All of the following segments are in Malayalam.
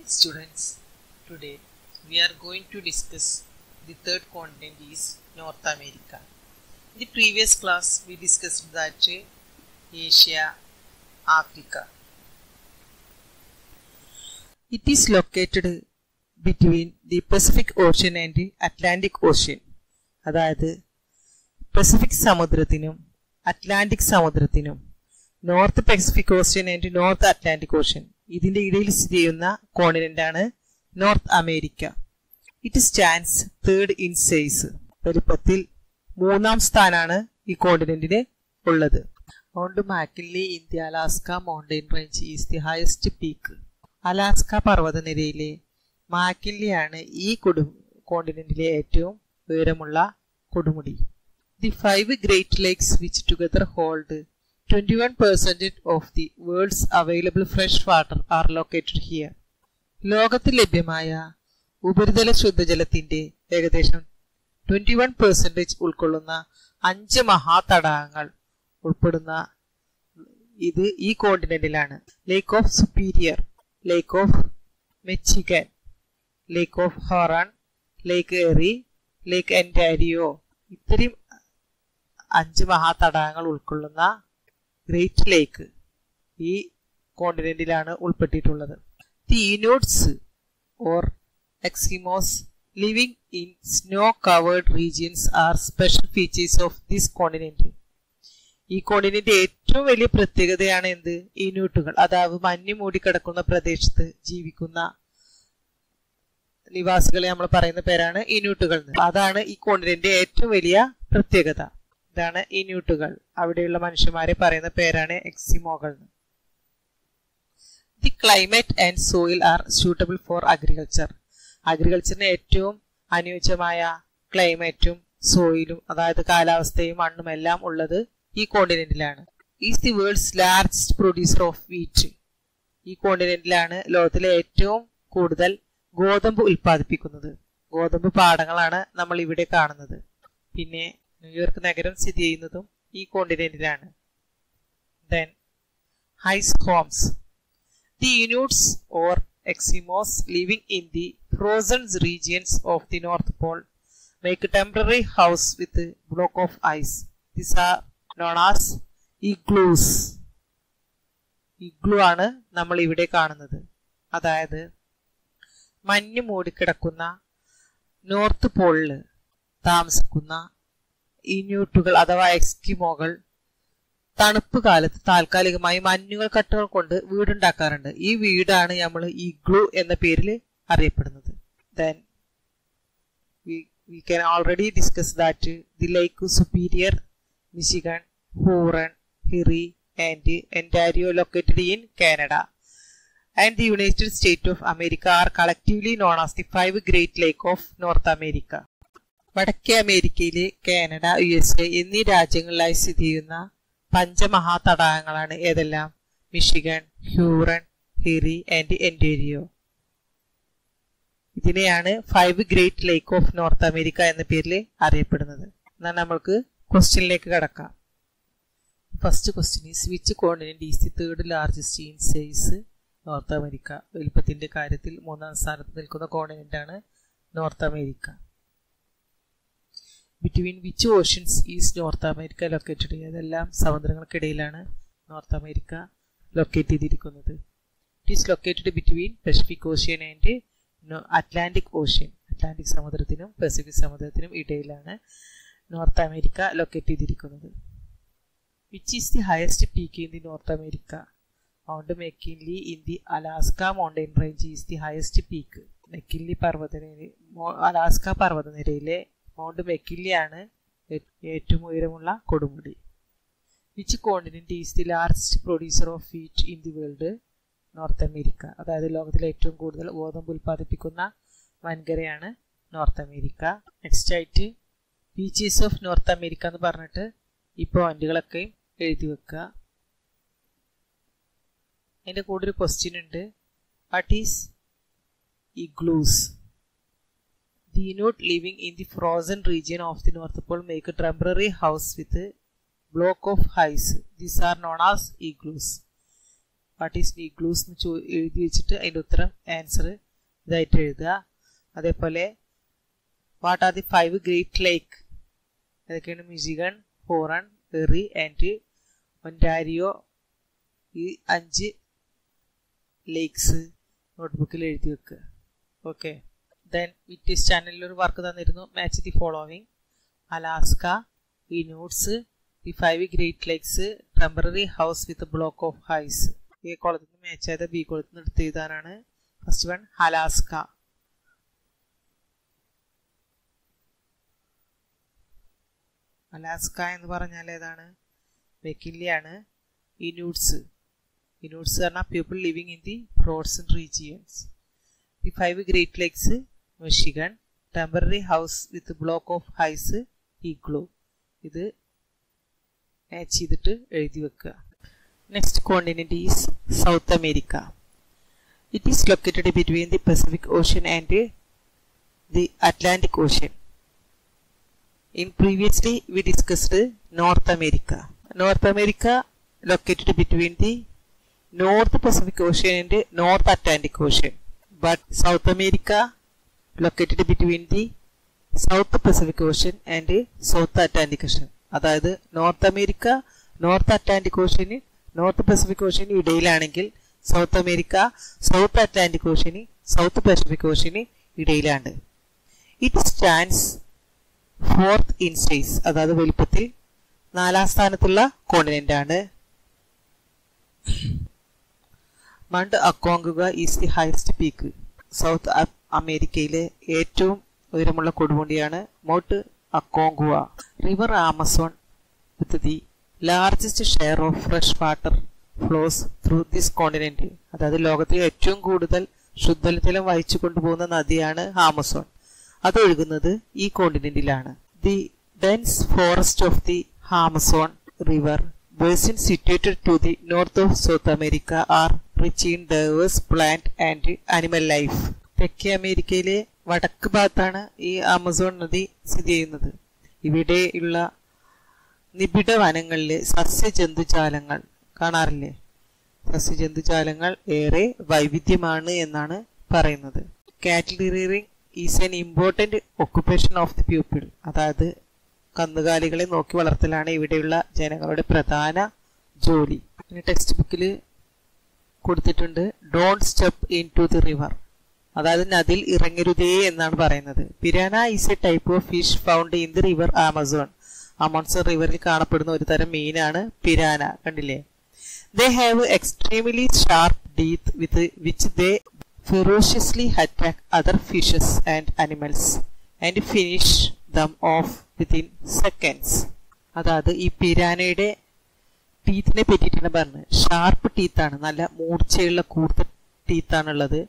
students today we are going to discuss the third continent is north america in the previous class we discussed that uh, asia africa it is located between the pacific ocean and the atlantic ocean അതായത് പസഫിക് സമുദ്രത്തിനും അറ്റ്ലാന്റിക് സമുദ്രത്തിനും north Pacific ocean and north Atlantic ocean ഇതിന്റെ ഇടയിൽ സ്ഥിതി ചെയ്യുന്ന കോണ്ടിനെന്റ് ആണ് North America it stands third in size വലിപ്പത്തിൽ മൂന്നാം സ്ഥാനാണ് ഈ കോണ്ടിനെന്റിന് ഉള്ളത് mount McKinley in the Alaska mountain range is the highest peak Alaska പർവ്വതനിരയിലെ മാക്കിൻലിയാണ് ഈ കൊടു കോണ്ടിനെന്റിലെ ഏറ്റവും ഉയരമുള്ള കൊടുമുടി the five great lakes which together hold 21% of the world's available fresh water are located here. ലോകത്തിൽ ലഭ്യമായ ഉപരിതല ശുദ്ധജലത്തിന്റെ ഏകദേശം ട്വന്റി വൺ പെർസെൻറ്റേജ് ഉൾക്കൊള്ളുന്ന അഞ്ച് മഹാതടാകങ്ങൾ ഉൾപ്പെടുന്ന ഇത് ഈ കോണ്ടിനെന്റിലാണ് lake of Superior lake of Michigan lake of Huron lake Erie lake എൻറ്റാരിയോ ഇത്രയും അഞ്ച് മഹാതടാകങ്ങൾ ഉൾക്കൊള്ളുന്ന ഗ്രേറ്റ് ലേക്ക് ഈ കോണ്ടിനെന്റിലാണ് ഉൾപ്പെട്ടിട്ടുള്ളത് the Inuits or Eskimos living in snow covered regions are special features of this continent ഈ കോണ്ടിനെന്റ് ഏറ്റവും വലിയ പ്രത്യേകതയാണ് എന്ത് ഇനൂട്ടുകൾ അതായത് മഞ്ഞു മൂടിക്കിടക്കുന്ന പ്രദേശത്ത് ജീവിക്കുന്ന നിവാസികളെ നമ്മൾ പറയുന്ന പേരാണ് ഇനൂട്ടുകൾ അതാണ് ഈ കോണ്ടിനെന്റ് ഏറ്റവും വലിയ പ്രത്യേകത ഇതാണ് ഇന്യൂട്ടുകൾ അവിടെയുള്ള മനുഷ്യന്മാരെ പറയുന്ന പേരാണ് എക്സിമോകൾ the climate and soil are suitable for agriculture അഗ്രികൾച്ചറിന് ഏറ്റവും അനുയോജ്യമായ ക്ലൈമറ്റും സോയിലും അതായത് കാലാവസ്ഥയും മണ്ണും എല്ലാം ഉള്ളത് ഈ കോണ്ടിനെന്റിലാണ് is the world's largest producer of wheat ഈ കോണ്ടിനെന്റിലാണ് ലോകത്തിലെ ഏറ്റവും കൂടുതൽ ഗോതമ്പ് ഉൽപ്പാദിപ്പിക്കുന്നത് ഗോതമ്പ് പാടങ്ങളാണ് നമ്മൾ ഇവിടെ കാണുന്നത് പിന്നെ ന്യൂയോർക്ക് നഗരം സ്ഥിതി ചെയ്യുന്നതും ഈ കോണ്ടിനെന്റിലാണ് then ice homes the Inuits or Eskimos living in the frozen regions of the north pole make temporary house with block of ice this are known as igloos igloo ആണ് നമ്മൾ ഇവിടെ കാണുന്നത് അതായത് മഞ്ഞ് മൂടിക്കിടക്കുന്ന നോർത്ത് പോളില് താമസിക്കുന്ന ഇന്യൂട്ടുകൾ അഥവാ എക്സ്കിമോകൾ തണുപ്പ് കാലത്ത് താൽക്കാലികമായി മഞ്ഞുകൾ കട്ടകൾ കൊണ്ട് വീടുണ്ടാക്കാറുണ്ട് ഈ വീടാണ് നമ്മൾ ഇഗ്ലു എന്ന പേരിൽ അറിയപ്പെടുന്നത് then we can already discuss that the like Superior Michigan Huron Erie and Ontario located in Canada and the United State of America are collectively known as the five great lake of North America വടക്കേ അമേരിക്കയിലെ കാനഡ യു എസ് എ എന്നീ രാജ്യങ്ങളിലായി സ്ഥിതി ചെയ്യുന്ന പഞ്ചമഹാതടാകങ്ങളാണ് ഏതെല്ലാം മിഷിഗൺ ഹ്യൂറൺ ഹിറി ആൻഡ് എൻറ്റേരിയോ ഇതിനെയാണ് five great lake of North America എന്ന പേരിൽ അറിയപ്പെടുന്നത് എന്നാൽ നമ്മൾക്ക് ക്വസ്റ്റ്യനിലേക്ക് കടക്കാം first question is which continent is the third largest in size North America വലുപ്പത്തിന്റെ കാര്യത്തിൽ മൂന്നാം സ്ഥാനത്ത് നിൽക്കുന്ന കോണ്ടിനെന്റ് ആണ് North America between which oceans is North America located അതെല്ലാം സമുദ്രങ്ങൾക്കിടയിലാണ് നോർത്ത് അമേരിക്ക ലൊക്കേറ്റ് ചെയ്തിരിക്കുന്നത് it is located between Pacific ocean and Atlantic ocean Atlantic സമുദ്രത്തിനും പസഫിക് സമുദ്രത്തിനും ഇടയിലാണ് നോർത്ത് അമേരിക്ക ലൊക്കേറ്റ് ചെയ്തിരിക്കുന്നത് which is the highest peak in the North America mount McKinley in the Alaska mountain range is the highest peak McKinley പർവ്വതനിര അലാസ്ക പർവ്വതനിരയിലെ മൗണ്ട് മെക്കില്ലിയാണ് ഏറ്റവും ഉയരമുള്ള കൊടുമുടി which continent is the largest producer of wheat in the world North America അതായത് ലോകത്തിലെ ഏറ്റവും കൂടുതൽ ഗോതമ്പ് ഉൽപ്പാദിപ്പിക്കുന്ന വൻകരയാണ് നോർത്ത് അമേരിക്ക നെക്സ്റ്റ് ആയിട്ട് ബീച്ചസ് ഓഫ് നോർത്ത് അമേരിക്ക എന്ന് പറഞ്ഞിട്ട് ഈ പോയിന്റുകളൊക്കെ എഴുതി വെക്കുക അതിൻ്റെ കൂടെ ഒരു ക്വസ്റ്റ്യൻ ഉണ്ട് what is igloos The Inuit living in the frozen region of the North Pole make a temporary house with a block of ice. These are known as igloos. What is igloos എന്ന് ചോ എഴുതി വെച്ചിട്ട് അതിൻ്റെ ഉത്തരം ആൻസർ ഇതായിട്ട് എഴുതുക അതേപോലെ what are the five great lake ഏതൊക്കെയാണ് മിഷിഗൺ ഹോറൺ എറി ആൻഡ് ഒൻറ്റാരിയോ ഈ അഞ്ച് ലേക്സ് നോട്ട്ബുക്കിൽ എഴുതി വെക്കുക ഓക്കെ ദെൻ വിറ്റീസ് ചാനലിൽ ഒരു വർക്ക് തന്നിരുന്നു match the following Alaska Inuits the five great lakes temporary house with block of ice A കോളത്തിൽ നിന്ന് മാച്ച് ചെയ്ത ബി കോളത്തിൽ നിന്ന് എടുത്ത് എഴുതാനാണ് ഫസ്റ്റ് വൺ അലാസ്ക അലാസ്ക എന്ന് പറഞ്ഞാൽ ഏതാണ് വെക്കില്ലിയാണ് ഇനൂട്സ് ഇനൂട്സ് പറഞ്ഞാൽ people living in the frozen regions the five great lakes Michigan temporary house with block of ice igloo ഇത് മാച്ച് ചെയ്തിട്ട് എഴുതി വെക്കുക next continent is South America it is located between the Pacific ocean and the Atlantic ocean In previously we discussed North America. North America located between the North Pacific Ocean and North Atlantic Ocean. But South America located between the South Pacific Ocean and South Atlantic Ocean. അതായത് നോർത്ത് അമേരിക്ക നോർത്ത് അറ്റ്ലാന്റിക് ഓഷ്യന് നോർത്ത് പസഫിക് ഓഷ്യന് ഇടയിലാണെങ്കിൽ സൗത്ത് അമേരിക്ക സൗത്ത് അറ്റ്ലാന്റിക് ഓഷ്യന് സൗത്ത് പസഫിക് ഓഷ്യന് ഇടയിലാണ് it stands fourth in size അതായത് വലിപ്പത്തിൽ നാലാം സ്ഥാനത്തുള്ള കോണ്ടിനെന്റ് ആണ് mount Aconcagua is the highest peak South അമേരിക്കയിലെ ഏറ്റവും ഉയരമുള്ള കൊടുമുടിയാണ് mount Aconcagua river Amazon with the largest share of fresh water flows through this continent അതായത് ലോകത്തിലെ ഏറ്റവും കൂടുതൽ ശുദ്ധജലം വഹിച്ചു കൊണ്ടുപോകുന്ന നദിയാണ് ആമസോൺ അത് ഒഴുകുന്നത് ഈ കോണ്ടിനെന്റിലാണ് the dense forest of the Amazon river basin situated to the north of South America are rich in diverse plant and animal life തെക്കേ അമേരിക്കയിലെ വടക്ക് ഭാഗത്താണ് ഈ ആമസോൺ നദി സ്ഥിതി ചെയ്യുന്നത് ഇവിടെയുള്ള നിബിഡ വനങ്ങളിലെ സസ്യജന്തുജാലങ്ങൾ കാണാറില്ലേ സസ്യജന്തുജാലങ്ങൾ ഏറെ വൈവിധ്യമാണ് എന്നാണ് പറയുന്നത് cattle rearing is an important occupation of the people അതായത് കന്നുകാലികളെ നോക്കി വളർത്തലാണ് ഇവിടെയുള്ള ജനങ്ങളുടെ പ്രധാന ജോലി പിന്നെ ടെക്സ്റ്റ് ബുക്കിൽ കൊടുത്തിട്ടുണ്ട് don't step into the river അതായത് നദിയിൽ ഇറങ്ങരുതേ എന്നാണ് പറയുന്നത് piranha is a type of fish found in the river Amazon Amazon റിവറിൽ കാണപ്പെടുന്ന ഒരു തരം മീനാണ് പിരാന കണ്ടില്ലേ they have extremely sharp teeth with which they ferociously attack other fishes and animals and finish them off within seconds. അതായത് ഈ പിരാനയുടെ ടീത്തിനെ പറ്റിയിട്ടാണ് പറഞ്ഞത് ഷാർപ്പ് ടീത്താണ് നല്ല മൂർച്ചയുള്ള കൂർത്ത ടീത്താണുള്ളത്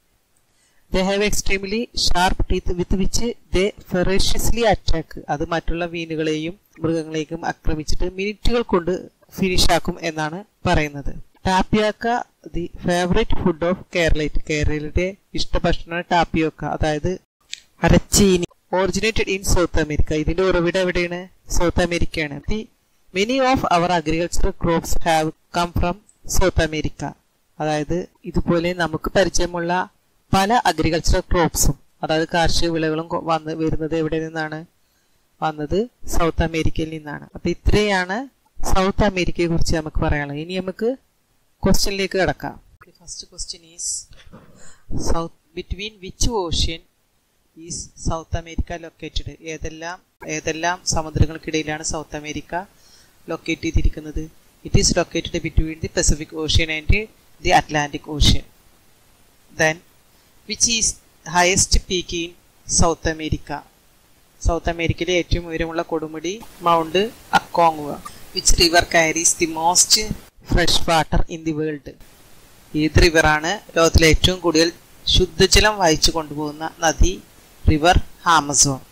they have extremely sharp teeth with which they ferociously attack അത് മറ്റുള്ള മീനുകളെയും മൃഗങ്ങളെയും ആക്രമിച്ചിട്ട് മിനിറ്റുകൾ കൊണ്ട് ഫിനിഷ് ആക്കും എന്നാണ് പറയുന്നത് tapioca the favourite food of Keralite കേരളയുടെ ഇഷ്ടഭക്ഷണമാണ് ടാപ്പിയോക്ക അതായത് അരച്ചീനി ഒറിജിനേറ്റഡ് ഇൻ സൗത്ത് അമേരിക്ക ഇതിന്റെ ഉറവിടം എവിടെയാണ് സൗത്ത് അമേരിക്കയാണ് the many of our agricultural crops have come from South America അതായത് ഇതുപോലെ നമുക്ക് പരിചയമുള്ള പല അഗ്രികൾച്ചറൽ ക്രോപ്സും അതായത് കാർഷിക വിളകളും വന്ന് വരുന്നത് എവിടെ നിന്നാണ് വന്നത് സൗത്ത് അമേരിക്കയിൽ നിന്നാണ് അപ്പൊ ഇത്രയാണ് സൗത്ത് അമേരിക്കയെ കുറിച്ച് നമുക്ക് പറയാനുള്ളത് ഇനി നമുക്ക് ക്വസ്റ്റ്യനിലേക്ക് കിടക്കാം first question is South between which ocean is South America located ഏതെല്ലാം ഏതെല്ലാം സമുദ്രങ്ങൾക്കിടയിലാണ് സൗത്ത് അമേരിക്ക ലൊക്കേറ്റ് ചെയ്തിരിക്കുന്നത് it is located between the Pacific ocean and the Atlantic ocean then which is highest peak in South America South അമേരിക്കയിലെ ഏറ്റവും ഉയരമുള്ള കൊടുമുടി mount Aconcagua which river carries the most fresh water in the world ഏത് റിവറാണ് ലോകത്തിലെ ഏറ്റവും കൂടുതൽ ശുദ്ധജലം വഹിച്ചു കൊണ്ടുപോകുന്ന നദി river Amazon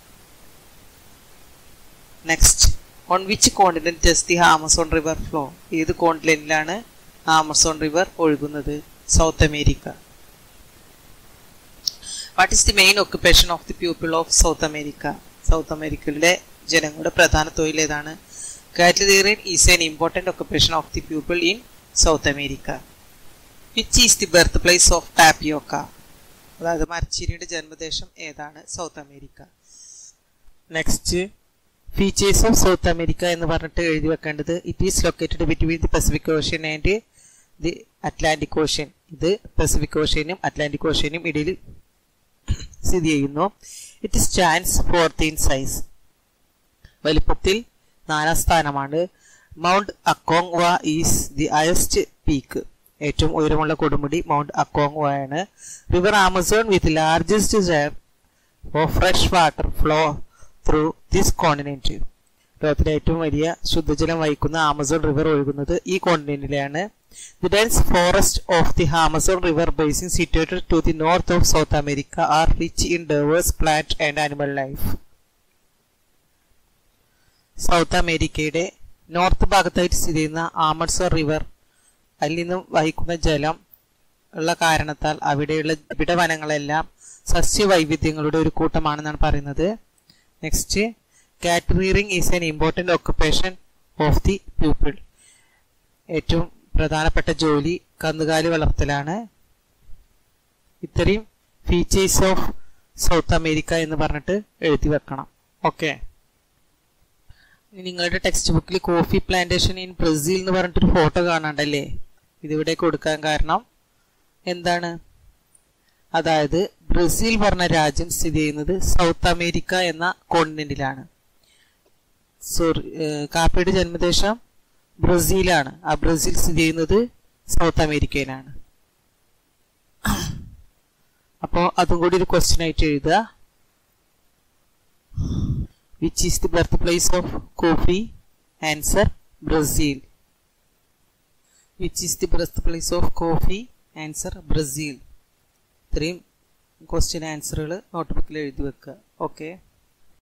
next on which continent does the Amazon river flow ഏത് കോണ്ടിനെന്റിലാണ് ആമസോൺ റിവർ ഒഴുകുന്നത് South America what is the main occupation of the people of South America South അമേരിക്കയിലെ ജനങ്ങളുടെ പ്രധാന തൊഴിൽ ഏതാണ് cattle rearing is an important occupation of the people in South America which is the birth place of tapioca അതായത് മരച്ചീനിയുടെ ജന്മദേശം ഏതാണ് South America next features of South America എന്ന് പറഞ്ഞിട്ട് എഴുതി വെക്കേണ്ടത് it is located between the Pacific ocean and the Atlantic ocean ഇത് പസഫിക് ഓഷ്യനും അറ്റ്ലാന്റിക് ഓഷ്യനും ഇടയിൽ സ്ഥിതി ചെയ്യുന്നു it is stands fourth in size വലിപ്പത്തിൽ നാലാം സ്ഥാനമാണ് മൗണ്ട് അക്കോങ് വ ഈസ് ദി ഹയസ്റ്റ് പീക്ക് ഏറ്റവും ഉയരമുള്ള കൊടുമുടി മൗണ്ട് അക്കോങ് ആണ് river Amazon with largest share of fresh water flow through this continent ലോകത്തിലെ ഏറ്റവും വലിയ ശുദ്ധജലം വഹിക്കുന്ന ആമസോൺ റിവർ ഒഴുകുന്നത് ഈ കോണ്ടിനെന്റിലാണ് the dense forest of the Amazon river basin situated to the north of South America are rich in diverse plant and animal life South അമേരിക്കയുടെ നോർത്ത് ഭാഗത്തായിട്ട് സ്ഥിതി ചെയ്യുന്ന ആമസോൺ റിവർ അതിൽ നിന്നും വഹിക്കുന്ന ജലം ഉള്ള കാരണത്താൽ അവിടെയുള്ള ഇവിടെ വനങ്ങളെല്ലാം സസ്യവൈവിധ്യങ്ങളുടെ ഒരു കൂട്ടമാണെന്നാണ് പറയുന്നത് next cattle rearing is an important occupation of the people ഏറ്റവും പ്രധാനപ്പെട്ട ജോലി കന്നുകാലി വളർത്തലാണ് ഇത്രയും ഫീച്ചേഴ്സ് ഓഫ് സൗത്ത് അമേരിക്ക എന്ന് പറഞ്ഞിട്ട് എഴുതി വെക്കണം ഓക്കെ നിങ്ങളുടെ ടെക്സ്റ്റ് ബുക്കിൽ കോഫി പ്ലാന്റേഷൻ ഇൻ ബ്രസീൽ എന്ന് പറഞ്ഞിട്ടൊരു ഫോട്ടോ കാണാണ്ടല്ലേ ഇതിവിടെ കൊടുക്കാൻ കാരണം എന്താണ് അതായത് ബ്രസീൽ പറഞ്ഞ രാജ്യം സ്ഥിതി ചെയ്യുന്നത് സൗത്ത് അമേരിക്ക എന്ന കോണ്ടിനെന്റിലാണ് സോറി കാപ്പിയുടെ ജന്മദേശം ബ്രസീലാണ് ആ ബ്രസീൽ സ്ഥിതി ചെയ്യുന്നത് സൗത്ത് അമേരിക്കയിലാണ് അപ്പോൾ അതും കൂടി ഒരു ക്വസ്റ്റ്യൻ ആയിട്ട് എഴുതുക which is the birth place of coffee answer Brazil which is the birth place of coffee answer Brazil ഇത്രയും ക്വസ്റ്റ്യൻ ആൻസറുകൾ നോട്ട്ബുക്കിൽ എഴുതി വെക്കുക ഓക്കെ